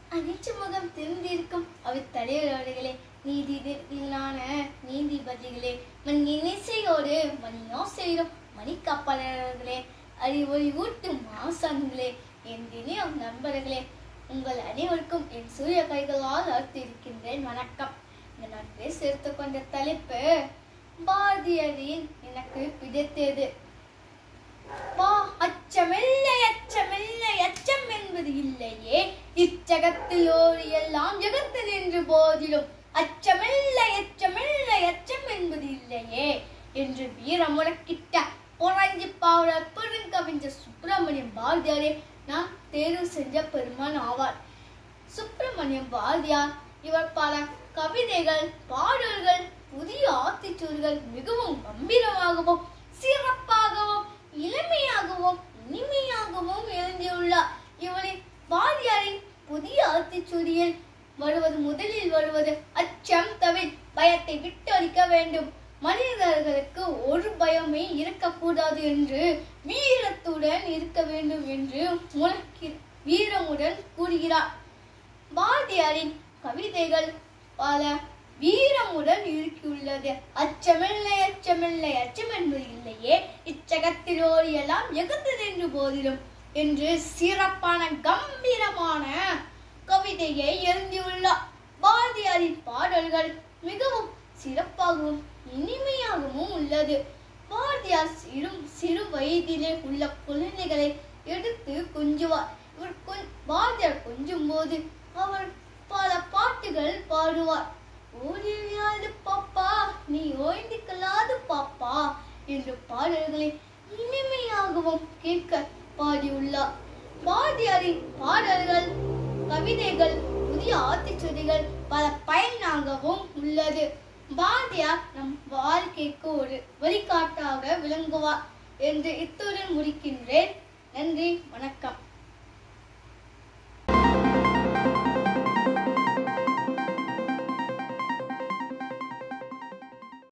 அனிச்ச முகம் திருந்திருக்கும் அவர் தலைவர்களே நீதியிலான நீதிபதிகளே மண் இசையோடு மணியோசையிடும் மணிக்காப்பாளர்களே அறிவொளி ஊட்டும் மாசான்களே என் தினம் நண்பர்களே உங்கள் அனைவருக்கும் என் சூரிய கைகளால் அர்த்திருக்கின்றேன் வணக்கம் இங்க நான் பேச எடுத்துக்கொண்ட தலைப்பு பாரதியரின் எனக்கு பிடித்தது வா அச்சமில்லை அச்சமில்லை அச்சம் என்பது இல்லையே இச்சகத்தில் ஓர் எல்லாம் ஜகத்தில் என்று போதிலும் அச்சமில்லை அச்சமில்லை அச்சம் என்பது இல்லையே என்று வீரம் முழக்கிட்ட புரஞ்சி பாவலர் பெருங்கவிஞர் சுப்பிரமணியம் பாரதியாரே நான் தேர்வு செஞ்ச பெருமான் ஆவார் சுப்பிரமணியம் பாரதியார் இவர் பல கவிதைகள் பாடல்கள் புதிய ஆத்திச்சூர்கள் மிகவும் கம்பீரமாகவும் சிறப்பாகவும் இளமையாகவும் இனிமையாகவும் எழுதியுள்ளார் இவரின் பாரதியாரின் புதிய ஆத்திச்சூரியில் வருவது முதலில் வருவது அச்சம் தவிர பயத்தை விட்டொழிக்க வேண்டும் மனிதர்களுக்கு ஒரு பயமே இருக்கக்கூடாது என்று வீரத்துடன் இருக்க வேண்டும் என்று முழக்கி வீரமுடன் கூறுகிறார் பாரதியாரின் கவிதைகள் பல வீரமுடன் இருக்கியுள்ளது அச்சமில்லை அச்சமில்லை அச்சம் என்பது இல்லையே இச்சகத்தில் ஓரியெல்லாம் எகுந்தது என்று போதிலும் என்று சிறப்பான கம்பீரமான கவிதையை எழுதியுள்ளார் பாரதியாரின் பாடல்கள் மிகவும் சிறப்பாகவும் இனிமையாகவும் உள்ளது பாரதியார் சிறு சிறு வயதிலே உள்ள குழந்தைகளை எடுத்து கொஞ்சுவார் இவர் கொஞ்- பாரதியார் கொஞ்சும் போது அவர் பல பாட்டுகள் பாடுவார் ஓடியாது பாப்பா நீ ஓய்ந்துக்கலாது பாப்பா என்ற பாடல்களை இனிமையாகவும் கேட்க பாடியுள்ளார் பாரதியாரின் பாடல்கள் கவிதைகள் புதிய ஆத்திச்சுதிகள் பல பயனாகவும் உள்ளது பாரதியார் நம் வாழ்க்கைக்கு ஒரு வழிகாட்டாக விளங்குவார் என்று இத்துடன் முடிக்கின்றேன் நன்றி